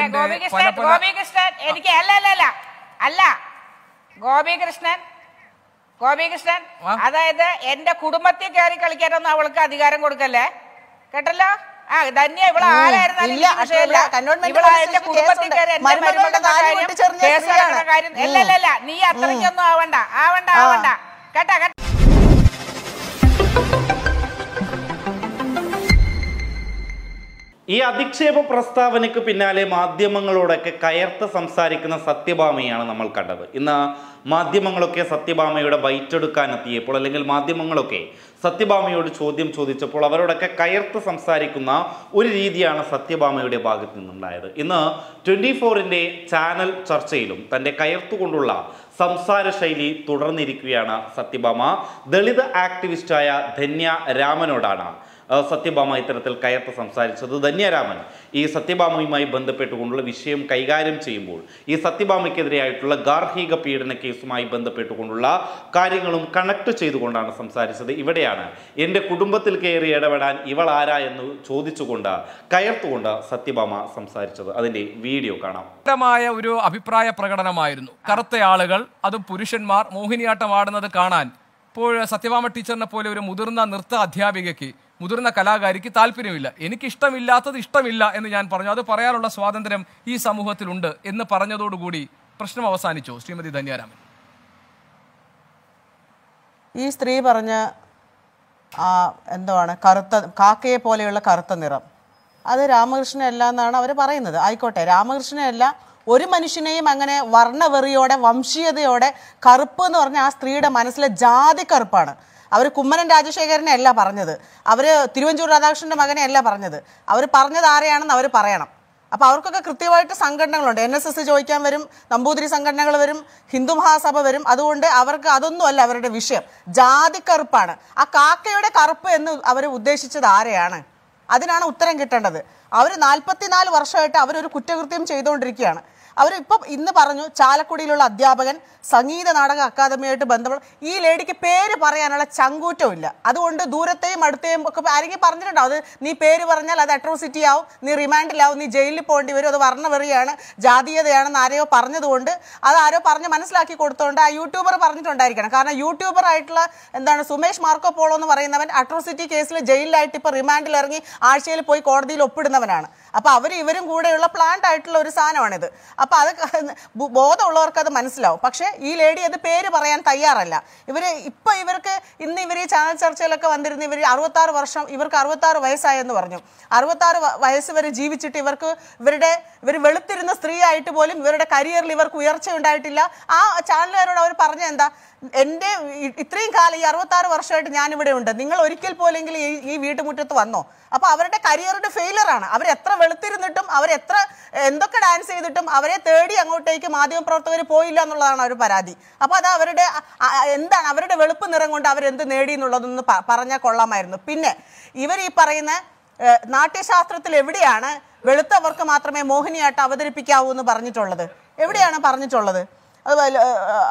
പല ഗോപികൃഷ്ണൻ പല ഗോപികൃഷ്ണൻ എനിക്ക് അല്ല അല്ല അല്ല അല്ല ഗോപികൃഷ്ണൻ ഗോപികൃഷ്ണൻ ആ? അതായത് എന്റെ കുടുംബത്തിൽ കയറി കളിക്കാനൊന്നും അവൾക്ക് അധികാരം കൊടുക്കല്ലേ കേട്ടല്ലോ ആ ധന്യ ഇവിടെ ഉം. ആരായിരുന്നാലും ഇല്ല, എനിക്ക് വിഷയമില്ല. അക്ഷയ, കന്റോൺമെന്റ് ഇവിടെ പോലീസ് എന്റെ സ്റ്റേഷനിൽ കുടുംബത്തിൽ കേസുണ്ട്. കയറി എന്റെ മരുമകളുടെ മരുമകളുടെ താലി കാര്യം, പൊട്ടിച്ചെറിഞ്ഞ കേസ് സ്ത്രീയാണ്. നടക്കുന്ന കാര്യം ഉം. ഇല്ല ഇല്ല ഇല്ല നീ അത്രയ്ക്കൊന്നും ആവണ്ട ആവണ്ട ആ. ആവണ്ട കേട്ടാ കേട്ടാ ഈ അധിക്ഷേപ പ്രസ്താവനയ്ക്ക് പിന്നാലെ മാധ്യമങ്ങളോടൊക്കെ കയർത്ത് സംസാരിക്കുന്ന സത്യഭാമയാണ് നമ്മൾ കണ്ടത് ഇന്ന് മാധ്യമങ്ങളൊക്കെ സത്യഭാമയുടെ ബൈറ്റെടുക്കാൻ എത്തിയപ്പോൾ അല്ലെങ്കിൽ മാധ്യമങ്ങളൊക്കെ സത്യഭാമയോട് ചോദ്യം ചോദിച്ചപ്പോൾ അവരോടൊക്കെ കയർത്ത് സംസാരിക്കുന്ന ഒരു രീതിയാണ് സത്യഭാമയുടെ ഭാഗത്ത് നിന്നുണ്ടായത് ഇന്ന് ട്വൻറ്റി ഫോറിൻ്റെ ചാനൽ ചർച്ചയിലും തൻ്റെ കയർത്തുകൊണ്ടുള്ള സംസാര ശൈലി തുടർന്നിരിക്കുകയാണ് സത്യഭാമ ദളിത് ആക്ടിവിസ്റ്റായ ധന്യ രാമനോടാണ് ആ, സത്യഭാമ ഇത്തരത്തിൽ കയർത്ത് സംസാരിച്ചത് ധന്യരാമൻ ഈ സത്യഭാമയുമായി ബന്ധപ്പെട്ടുകൊണ്ടുള്ള വിഷയം കൈകാര്യം ചെയ്യുമ്പോൾ ഈ സത്യഭാമയ്ക്കെതിരെയായിട്ടുള്ള ഗാർഹിക പീഡന കേസുമായി ബന്ധപ്പെട്ടുകൊണ്ടുള്ള കാര്യങ്ങളും കണക്ട് ചെയ്തുകൊണ്ടാണ് സംസാരിച്ചത് ഇവിടെയാണ് എൻ്റെ കുടുംബത്തിൽ കയറി ഇടപെടാൻ ഇവൾ ആരാ എന്ന് ചോദിച്ചുകൊണ്ട് കയർത്തുകൊണ്ട് സത്യഭാമ സംസാരിച്ചത് അതിൻ്റെ വീഡിയോ കാണാം മായ ഒരു അഭിപ്രായ പ്രകടനമായിരുന്നു കറുത്ത ആളുകൾ അതും പുരുഷന്മാർ മോഹിനിയാട്ടം ആടുന്നത് കാണാൻ ഇപ്പോൾ സത്യഭാമ ടീച്ചറിനെ പോലെ ഒരു മുതിർന്ന നൃത്ത അധ്യാപികയ്ക്ക് മുതിർന്ന കലാകാരിക്ക് താല്പര്യമില്ല എനിക്ക് ഇഷ്ടമില്ലാത്തത് ഇഷ്ടമില്ല എന്ന് ഞാൻ പറഞ്ഞു അത് പറയാനുള്ള സ്വാതന്ത്ര്യം ഈ സമൂഹത്തിലുണ്ട് എന്ന് പറഞ്ഞതോടുകൂടി പ്രശ്നം അവസാനിച്ചു ശ്രീമതി ധന്യാരാമൻ ഈ സ്ത്രീ പറഞ്ഞ ആ എന്തുവാണ് കറുത്ത കാക്കയെ പോലെയുള്ള കറുത്ത നിറം അത് രാമകൃഷ്ണനല്ല എന്നാണ് അവർ പറയുന്നത് ആയിക്കോട്ടെ രാമകൃഷ്ണനല്ല ഒരു മനുഷ്യനെയും അങ്ങനെ വർണ്ണവെറിയോടെ വംശീയതയോടെ കറുപ്പ് എന്ന് പറഞ്ഞ ആ സ്ത്രീയുടെ മനസ്സിലെ ജാതി കറുപ്പാണ് അവർ കുമ്മനം രാജശേഖരനെ അല്ല പറഞ്ഞത് അവർ തിരുവഞ്ചൂർ രാധാകൃഷ്ണന്റെ മകനെ അല്ല പറഞ്ഞത് അവർ പറഞ്ഞത് ആരെയാണെന്ന് അവർ പറയണം അപ്പൊ അവർക്കൊക്കെ കൃത്യമായിട്ട് സംഘടനകളുണ്ട് എൻ എസ് എസ് ചോദിക്കാൻ വരും നമ്പൂതിരി സംഘടനകൾ വരും ഹിന്ദു മഹാസഭ വരും അതുകൊണ്ട് അവർക്ക് അതൊന്നും അല്ല അവരുടെ വിഷയം ജാതി കറുപ്പാണ് ആ കാക്കയുടെ കറുപ്പ് എന്ന് അവർ ഉദ്ദേശിച്ചത് ആരെയാണ് അതിനാണ് ഉത്തരം കിട്ടേണ്ടത് അവർ നാൽപ്പത്തിനാല് വർഷമായിട്ട് അവരൊരു കുറ്റകൃത്യം ചെയ്തുകൊണ്ടിരിക്കുകയാണ് അവർ ഇപ്പം ഇന്ന് പറഞ്ഞു ചാലക്കുടിയിലുള്ള അധ്യാപകൻ സംഗീത നാടക അക്കാദമിയായിട്ട് ബന്ധപ്പെട്ട ഈ ലേഡിക്ക് പേര് പറയാനുള്ള ചങ്കൂറ്റവും ഇല്ല അതുകൊണ്ട് ദൂരത്തെയും അടുത്തെയും ഒക്കെ ആരെങ്കിലും പറഞ്ഞിട്ടുണ്ടോ അത് നീ പേര് പറഞ്ഞാൽ അത് അട്രോസിറ്റി ആവും നീ റിമാൻഡിലാവും നീ ജയിലിൽ പോകേണ്ടി വരും അത് വർണ്ണവെറിയാണ് ജാതീയതയാണെന്ന് ആരെയോ പറഞ്ഞതുകൊണ്ട് അത് ആരോ പറഞ്ഞ് മനസ്സിലാക്കി കൊടുത്തുകൊണ്ട് ആ യൂട്യൂബർ പറഞ്ഞിട്ടുണ്ടായിരിക്കണം കാരണം യൂട്യൂബർ ആയിട്ടുള്ള എന്താണ് സുമേഷ് മാർക്കോ പോളോ എന്ന് പറയുന്നവൻ അട്രോസിറ്റി കേസിൽ ജയിലിലായിട്ട് ഇപ്പോൾ റിമാൻഡിൽ ഇറങ്ങി ആഴ്ചയിൽ പോയി കോടതിയിൽ ഒപ്പിടുന്നവനാണ് അപ്പോൾ അവർ ഇവരും കൂടെയുള്ള പ്ലാന്റ് ആയിട്ടുള്ള ഒരു സാധനമാണിത് അപ്പോൾ അത് ബോ- ബോധമുള്ളവർക്ക് അത് മനസ്സിലാവും പക്ഷേ ഈ ലേഡി അത് പേര് പറയാൻ തയ്യാറല്ല ഇവര് ഇപ്പൊ ഇവർക്ക് ഇന്ന് ഇവർ ഈ ചാനൽ ചർച്ചയിലൊക്കെ വന്നിരുന്ന ഇവർ അറുപത്താറ് വർഷം ഇവർക്ക് അറുപത്താറ് വയസ്സായെന്ന് പറഞ്ഞു അറുപത്താറ് വ- വയസ്സ് വരെ ജീവിച്ചിട്ട് ഇവർക്ക് ഇവരുടെ ഇവർ വെളുത്തിരുന്ന സ്ത്രീ ആയിട്ട് പോലും ഇവരുടെ കരിയറിൽ ഇവർക്ക് ഉയർച്ച ഉണ്ടായിട്ടില്ല ആ ചാനലുകാരോട് അവർ പറഞ്ഞ എന്താ എൻ്റെ ഇ- ഇത്രയും കാലം ഈ അറുപത്താറ് വർഷമായിട്ട് ഞാൻ ഇവിടെ ഉണ്ട് നിങ്ങൾ ഒരിക്കൽ പോലെങ്കിലും ഈ ഈ വീട്ടുമുറ്റത്ത് വന്നോ അപ്പൊ അവരുടെ കരിയറിന്റെ ഫെയിലർ ആണ് അവർ എത്ര വെളുത്തിരുന്നിട്ടും അവർ എത്ര എന്തൊക്കെ ഡാൻസ് ചെയ്തിട്ടും അവരെ തേടി അങ്ങോട്ടേക്ക് മാധ്യമപ്രവർത്തകർ പോയില്ല എന്നുള്ളതാണ് അവർ പരാതി അപ്പൊ അത് അവരുടെ അ- അ- എന്താണ് അവരുടെ വെളുപ്പ് നിറം കൊണ്ട് അവരെന്ത് നേടി എന്നുള്ളതൊന്ന് പ- പറഞ്ഞാൽ കൊള്ളാമായിരുന്നു പിന്നെ ഇവർ ഈ പറയുന്ന ഏഹ്, നാട്യശാസ്ത്രത്തിൽ എവിടെയാണ് വെളുത്തവർക്ക് മാത്രമേ മോഹിനിയാട്ടം അവതരിപ്പിക്കാവൂ എന്ന് പറഞ്ഞിട്ടുള്ളത് എവിടെയാണ് പറഞ്ഞിട്ടുള്ളത് അതുപോലെ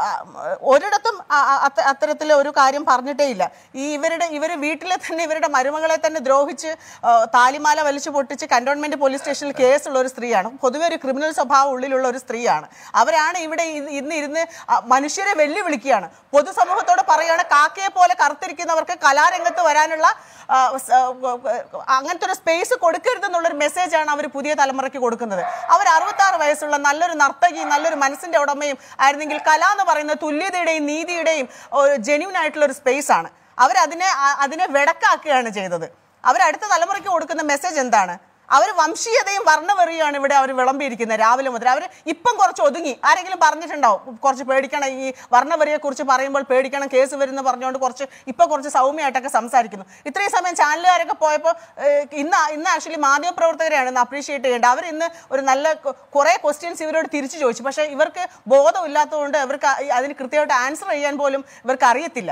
ഒരിടത്തും അ- അ- അത്ത- അത്തരത്തിലെ ഒരു കാര്യം പറഞ്ഞിട്ടേ ഇല്ല ഈ ഇവരുടെ ഇവർ വീട്ടിലെ തന്നെ ഇവരുടെ മരുമകളെ തന്നെ ദ്രോഹിച്ച് ആ, താലിമാല വലിച്ചു പൊട്ടിച്ച് കന്റോൺമെന്റ് പോലീസ് സ്റ്റേഷനിൽ കേസുള്ള ഒരു സ്ത്രീയാണ് പൊതുവെ ഒരു ക്രിമിനൽ സ്വഭാവം ഉള്ളിലുള്ള ഒരു സ്ത്രീയാണ് അവരാണ് ഇവിടെ ഇ- ഇന്ന് ഇരുന്ന് ആ, മനുഷ്യരെ വെല്ലുവിളിക്കുകയാണ് പൊതുസമൂഹത്തോട് പറയുകയാണ് കാക്കയെ പോലെ കറുത്തിരിക്കുന്നവർക്ക് കലാരംഗത്ത് വരാനുള്ള ആ, സ്- ആ, അങ്ങനത്തെ ഒരു സ്പേസ് കൊടുക്കരുതെന്നുള്ളൊരു മെസ്സേജാണ് അവർ പുതിയ തലമുറയ്ക്ക് കൊടുക്കുന്നത് അവർ അറുപത്താറ് വയസ്സുള്ള നല്ലൊരു നർത്തകിയും നല്ലൊരു മനസ്സിന്റെ ഉടമയും ആയിരുന്നെങ്കിൽ കല എന്ന് പറയുന്നത് തുല്യതയുടെയും നീതിയുടെയും ജെന്യൂൻ ആയിട്ടുള്ള ഒരു സ്പേസ് ആണ് അവരതിനെ അ- അതിനെ വെടക്കാക്കുകയാണ് ചെയ്തത് അവർ അടുത്ത തലമുറയ്ക്ക് കൊടുക്കുന്ന മെസ്സേജ് എന്താണ് അവർ വംശീയതയും വർണ്ണവെറിയാണ് ഇവിടെ അവർ വിളമ്പിയിരിക്കുന്നത് രാവിലെ മുതൽ അവർ ഇപ്പം കുറച്ച് ഒതുങ്ങി ആരെങ്കിലും പറഞ്ഞിട്ടുണ്ടാവും കുറച്ച് പേടിക്കണം ഈ വർണ്ണവെറിയെ കുറിച്ച് പറയുമ്പോൾ പേടിക്കണം കേസ് വരുന്ന പറഞ്ഞുകൊണ്ട് കുറച്ച് ഇപ്പൊ കുറച്ച് സൗമ്യമായിട്ടൊക്കെ സംസാരിക്കുന്നു ഇത്രയും സമയം ചാനലുകാരൊക്കെ പോയപ്പോൾ ഏഹ്, ഇന്ന് ഇന്ന് ആക്ച്വലി മാധ്യമപ്രവർത്തകരെയാണ് ഇന്ന് അപ്രീഷിയേറ്റ് ചെയ്യേണ്ടത് അവർ ഇന്ന് ഒരു നല്ല കൊ- കുറെ ക്വസ്റ്റ്യൻസ് ഇവരോട് തിരിച്ചു ചോദിച്ചു പക്ഷേ ഇവർക്ക് ബോധമില്ലാത്തതുകൊണ്ട് ഇവർക്ക് അ- അതിന് കൃത്യമായിട്ട് ആൻസർ ചെയ്യാൻ പോലും ഇവർക്ക് അറിയത്തില്ല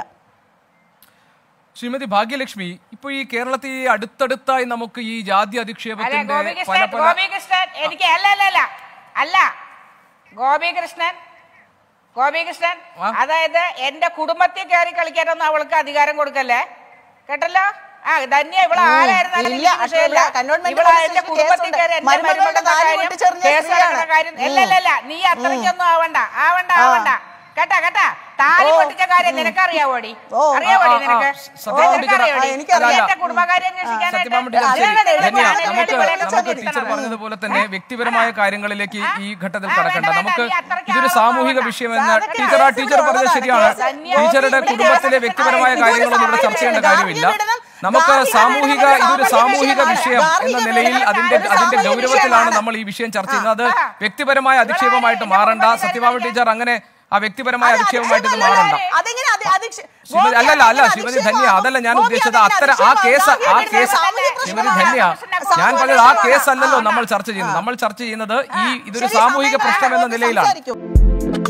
ശ്രീമതി ഭാഗ്യലക്ഷ്മി ഇപ്പൊ ഈ കേരളത്തിൽ ഈ അടുത്തടുത്തായി നമുക്ക് ഈ ജാതി അല്ല അധിക്ഷേപത്തിന്റെ പല ഗോപികൃഷ്ണൻ പല ഗോപികൃഷ്ണൻ എനിക്ക് അല്ല അല്ല അല്ല അല്ല ഗോപികൃഷ്ണൻ ഗോപികൃഷ്ണൻ ആ? അതായത് എന്റെ കുടുംബത്തിൽ കയറി കളിക്കാനൊന്നും അവൾക്ക് അധികാരം കൊടുക്കല്ലേ കേട്ടല്ലോ ആ ധന്യ ഇവിടെ ആരായിരുന്നാലും ഇല്ല, എനിക്ക് വിഷയമില്ല. അല്ല, cantonment ഇവിടെ police എന്റെ station കുടുംബത്തിൽ കേസുണ്ട്. കയറി എന്റെ മരുമകളുടെ മരുമകളുടെ താലി കാര്യം, വെട്ടിച്ചെറിഞ്ഞ കേസ് സ്ത്രീയാണ്. നടക്കുന്ന കാര്യം ഇല്ലല്ലല്ല നീ അത്രയ്ക്കൊന്നും ആവണ്ട ആവണ്ട ആവണ്ട കേട്ടാ കേട്ടാ താലി പൊട്ടിച്ച കാര്യം നിനക്കറിയാവോടി ഓ, അറിയാവോടി ആ, ആ, നിനക്ക് സത്യം നിനക്കറിയോടി? ആ, എനിക്കറിയാം. നീ എന്റെ കുടുംബകാര്യം അന്വേഷിക്കാനായിട്ട് സത്യഭാമ ടീച്ചർ ശരി. അതിനാണ് ഇവിടെ ധന്യ, ചാനലിൽ നമുക്ക് ഇവിടെ നമുക്ക് ഇവിടെ ടീച്ചർ ഇവിടെ പറഞ്ഞതുപോലെ തന്നെ വ്യക്തിപരമായ കാര്യങ്ങളിലേക്ക് ഈ ഘട്ടത്തിൽ ആ, കടക്കണ്ട വേണ്ട, നമുക്ക് വേണ്ട, നീ അത്രയ്ക്ക് ഇതൊരു ആവാൻ സാമൂഹിക പോകണ്ട. വിഷയമെന്ന് അതൊക്കെ ടീച്ചർ ആ കേസിൽ ടീച്ചർ പറഞ്ഞത് ഉള്ളതാണ്. ശരിയാണ് ധന്യ, ടീച്ചറുടെ ഇവിടെ കുടുംബത്തിലെ കേസ് വ്യക്തിപരമായ ഇതൊരു കാര്യങ്ങളൊന്നും ഇവിടെ ചർച്ച ചെയ്യേണ്ട കാര്യമില്ല നമുക്ക് സാമൂഹിക ഇതൊരു സാമൂഹിക വിഷയം എന്ന നിലയിൽ അതിന്റെ അതിന്റെ ഗൗരവത്തിലാണ് നമ്മൾ ഈ വിഷയം ചർച്ച ചെയ്യുന്നത് അത് വ്യക്തിപരമായ അധിക്ഷേപമായിട്ട് മാറണ്ട സത്യഭാമ ടീച്ചർ അങ്ങനെ ആ വ്യക്തിപരമായ അധിക്ഷേപമായിട്ട് ഇത് മാറണ്ട അതെങ്ങനെ അധി- അധിക്ഷേ- ശ്രീമതി ഗോപി, അല്ലല്ല അല്ല അതെങ്ങനെ ശ്രീമതി അധിക്ഷേപമാകും? ധന്യ അതല്ല ഞാൻ ഗോപി, ഉദ്ദേശിച്ചത് അതെങ്ങനെ അത്തരം ആ കേസ് ആ അധിക്ഷേപമാകും? കേസ് സാമൂഹിക ശ്രീമതി പ്രശ്നമാണ്. ധന്യ സാമൂഹിക ഞാൻ പറഞ്ഞത് ആ പ്രശ്നമാണ്. കേസല്ലല്ലോ ആ, നമ്മൾ ചർച്ച ചെയ്യുന്നത് നമ്മൾ ചർച്ച ചെയ്യുന്നത് ഈ ഇതൊരു ശരി, സാമൂഹിക സമയം പ്രശ്നം എന്ന ഗോപി നിലയിലാണ് സംസാരിക്കൂ.